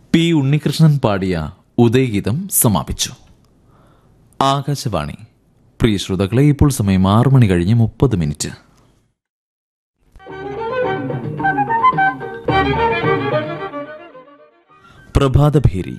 P Unnikrishnan പാടിയ ഉദയഗീതം സമാപിച്ചു ആകാശവാണി പ്രിയ ശ്രോതാക്കളെ ഇപ്പോൾ സമയം ആറു മണി കഴിഞ്ഞ് മുപ്പത് മിനിറ്റ് പ്രഭാതഭേരി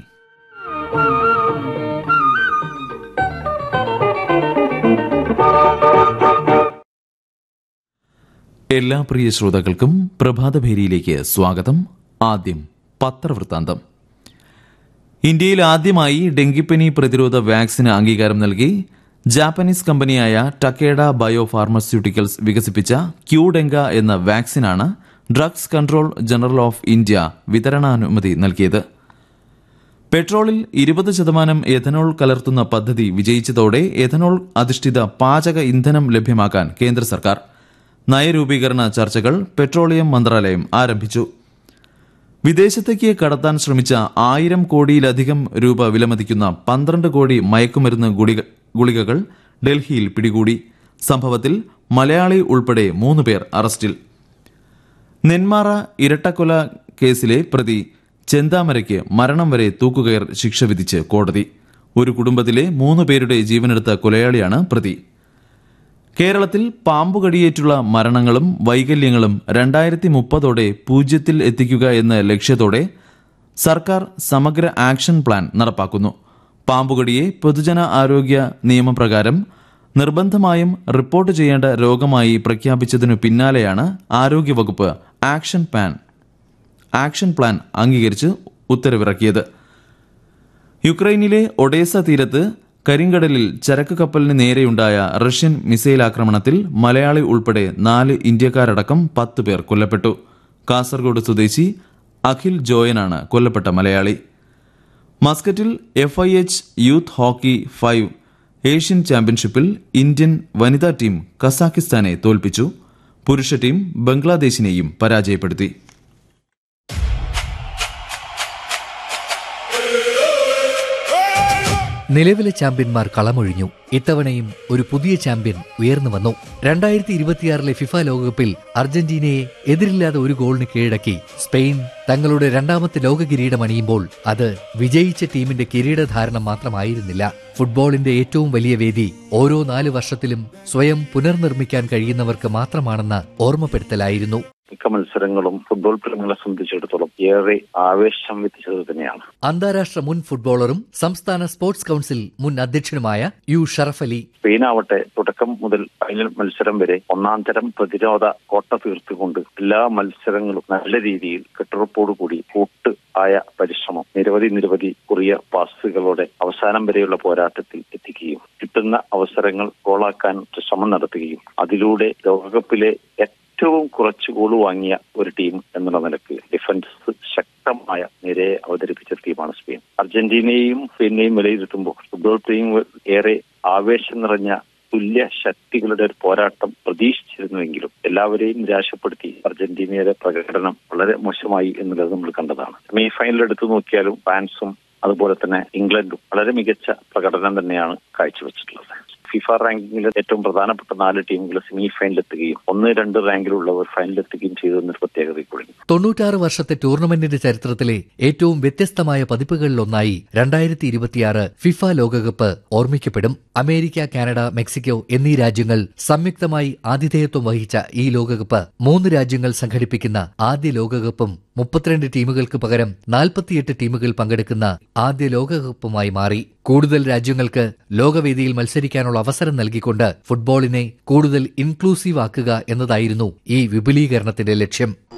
എല്ലാ പ്രിയ ശ്രോതാക്കൾക്കും പ്രഭാതഭേരിയിലേക്ക് സ്വാഗതം ആദ്യം പത്രവൃത്താന്തം ഇന്ത്യയിൽ ആദ്യമായി ഡെങ്കിപ്പനി പ്രതിരോധ വാക്സിന് അംഗീകാരം നൽകി ജാപ്പനീസ് കമ്പനിയായ ടക്കേഡ ബയോ ഫാർമസ്യൂട്ടിക്കൽസ് വികസിപ്പിച്ച ക്യൂഡെങ്ക എന്ന വാക്സിനാണ് drugs control general of India വിതരണാനുമതി നൽകിയത് പെട്രോളിൽ ഇരുപത് ശതമാനം എഥനോൾ കലർത്തുന്ന പദ്ധതി വിജയിച്ചതോടെ എഥനോൾ അധിഷ്ഠിത പാചക ഇന്ധനം ലഭ്യമാക്കാൻ കേന്ദ്ര സർക്കാർ നയരൂപീകരണ ചർച്ചകൾ പെട്രോളിയം മന്ത്രാലയം ആരംഭിച്ചു വിദേശത്തേക്ക് കടത്താൻ ശ്രമിച്ച ആയിരം കോടിയിലധികം രൂപ വിലമതിക്കുന്ന പന്ത്രണ്ട് കോടി മയക്കുമരുന്ന് ഗുളിക ഗുളികകൾ ഡൽഹിയിൽ പിടികൂടി സംഭവത്തിൽ മലയാളി ഉൾപ്പെടെ മൂന്ന് പേർ അറസ്റ്റിൽ നെന്മാറ ഇരട്ടക്കൊല കേസിലെ പ്രതി ചെന്താമരയ്ക്ക് മരണം വരെ തൂക്കുകയർ ശിക്ഷ വിധിച്ച് കോടതി ഒരു കുടുംബത്തിലെ മൂന്ന് പേരുടെ ജീവനെടുത്ത കൊലയാളിയാണ് പ്രതി കേരളത്തിൽ പാമ്പുകടിയേറ്റുള്ള മരണങ്ങളും വൈകല്യങ്ങളും രണ്ടായിരത്തി മുപ്പതോടെ പൂജ്യത്തിൽ എത്തിക്കുക എന്ന ലക്ഷ്യത്തോടെ സർക്കാർ സമഗ്ര ആക്ഷൻ പ്ലാൻ നടപ്പാക്കുന്നു പാമ്പുകടിയെ പൊതുജന ആരോഗ്യ നിയമപ്രകാരം നിർബന്ധമായും റിപ്പോർട്ട് ചെയ്യേണ്ട രോഗമായി പ്രഖ്യാപിച്ചതിനു പിന്നാലെയാണ് ആരോഗ്യവകുപ്പ് ആക്ഷൻ പ്ലാൻ ആക്ഷൻ പ്ലാൻ അംഗീകരിച്ച് ഉത്തരവിറക്കിയത് യുക്രൈനിലെ ഒഡേസ തീരത്ത് കരിങ്കടലിൽ ചരക്ക് കപ്പലിന് നേരെയുണ്ടായ റഷ്യൻ മിസൈൽ ആക്രമണത്തിൽ മലയാളി ഉൾപ്പെടെ നാല് ഇന്ത്യക്കാരടക്കം പത്ത് പേർ കൊല്ലപ്പെട്ടു കാസർഗോഡ് സ്വദേശി അഖിൽ ജോയനാണ് കൊല്ലപ്പെട്ട മലയാളി മസ്കറ്റിൽ F I H youth hockey five Asian ചാമ്പ്യൻഷിപ്പിൽ ഇന്ത്യൻ വനിതാ ടീം കസാക്കിസ്ഥാനെ തോൽപ്പിച്ചു പുരുഷ ടീം ബംഗ്ലാദേശിനെയും പരാജയപ്പെടുത്തി നിലവിലെ ചാമ്പ്യന്മാർ കളമൊഴിഞ്ഞു ഇത്തവണയും ഒരു പുതിയ ചാമ്പ്യൻ ഉയർന്നു വന്നു രണ്ടായിരത്തി ഇരുപത്തിയാറിലെ ഫിഫ ലോകകപ്പിൽ അർജന്റീനയെ എതിരില്ലാതെ ഒരു ഗോളിന് കീഴടക്കി സ്പെയിൻ തങ്ങളുടെ രണ്ടാമത്തെ ലോക കിരീടം അണിയുമ്പോൾ അത് വിജയിച്ച ടീമിന്റെ കിരീടധാരണം മാത്രമായിരുന്നില്ല ഫുട്ബോളിന്റെ ഏറ്റവും വലിയ വേദി ഓരോ നാല് വർഷത്തിലും സ്വയം പുനർനിർമ്മിക്കാൻ കഴിയുന്നവർക്ക് മാത്രമാണെന്ന ഓർമ്മപ്പെടുത്തലായിരുന്നു മിക്ക മത്സരങ്ങളും ഫുട്ബോൾ പ്രേമികളെ സംബന്ധിച്ചിടത്തോളം ഏറെ ആവേശം എത്തിച്ചത് തന്നെയാണ് അന്താരാഷ്ട്ര മുൻ ഫുട്ബോളറും സംസ്ഥാന സ്പോർട്സ് കൌൺസിൽ മുൻ അധ്യക്ഷനുമായ യു ഷറഫ് അലി സ്പെയിനാവട്ടെ തുടക്കം മുതൽ ഫൈനൽ മത്സരം വരെ ഒന്നാം തരം പ്രതിരോധ കോട്ട തീർത്തുകൊണ്ട് എല്ലാ മത്സരങ്ങളും നല്ല രീതിയിൽ കെട്ടുറപ്പോടുകൂടി കൂട്ട് ആയ പരിശ്രമം നിരവധി നിരവധി കുറിയ പാസുകളോടെ അവസാനം വരെയുള്ള പോരാട്ടത്തിൽ എത്തിക്കുകയും കിട്ടുന്ന അവസരങ്ങൾ ഗോളാക്കാൻ ശ്രമം നടത്തുകയും അതിലൂടെ ലോകകപ്പിലെ ഏറ്റവും കുറച്ച് ഗോൾ വാങ്ങിയ ഒരു ടീം എന്നുള്ള നിലക്ക് ഡിഫൻസ് ശക്തമായ നിരയെ അവതരിപ്പിച്ച ടീമാണ് സ്പെയിൻ അർജന്റീനയെയും സ്പെയിനെയും വിലയിരുത്തുമ്പോൾ ഫുട്ബോൾ ടീം ഏറെ ആവേശം നിറഞ്ഞ തുല്യ ശക്തികളുടെ ഒരു പോരാട്ടം പ്രതീക്ഷിച്ചിരുന്നുവെങ്കിലും എല്ലാവരെയും നിരാശപ്പെടുത്തി അർജന്റീനയുടെ പ്രകടനം വളരെ മോശമായി എന്നുള്ളത് നമ്മൾ കണ്ടതാണ് സെമി ഫൈനൽ എടുത്തു നോക്കിയാലും ഫ്രാൻസും അതുപോലെ തന്നെ ഇംഗ്ലണ്ടും വളരെ മികച്ച പ്രകടനം തന്നെയാണ് കാഴ്ചവെച്ചിട്ടുള്ളത് ഫിഫ റാങ്കിങ്ങിൽ ഏറ്റവും പ്രധാനപ്പെട്ട നാല് ടീമുകൾ സെമി ഫൈനലിലെത്തുകയും ഒന്ന് രണ്ട് റാങ്കിലുള്ളവർ ഫൈനലിലെത്തുകയും ചെയ്തതെന്നൊരു പ്രത്യേകത കൂടി തൊണ്ണൂറ്റാറ് വർഷത്തെ ടൂർണമെന്റിന്റെ ചരിത്രത്തിലെ ഏറ്റവും വ്യത്യസ്തമായ പതിപ്പുകളിലൊന്നായി രണ്ടായിരത്തി ഇരുപത്തിയാറ് ഫിഫ ലോകകപ്പ് ഓർമ്മിക്കപ്പെടും അമേരിക്ക കാനഡ മെക്സിക്കോ എന്നീ രാജ്യങ്ങൾ സംയുക്തമായി ആതിഥേയത്വം വഹിച്ച ഈ ലോകകപ്പ് മൂന്ന് രാജ്യങ്ങൾ സംഘടിപ്പിക്കുന്ന ആദ്യ ലോകകപ്പും മുപ്പത്തിരണ്ട് ടീമുകൾക്ക് പകരം നാൽപ്പത്തിയെട്ട് ടീമുകൾ പങ്കെടുക്കുന്ന ആദ്യ ലോകകപ്പുമായി മാറി കൂടുതൽ രാജ്യങ്ങൾക്ക് ലോകവേദിയിൽ മത്സരിക്കാനുള്ള അവസരം നൽകിക്കൊണ്ട് ഫുട്ബോളിനെ കൂടുതൽ ഇൻക്ലൂസീവ് ആക്കുക എന്നതായിരുന്നു ഈ വിപുലീകരണത്തിന്റെ ലക്ഷ്യം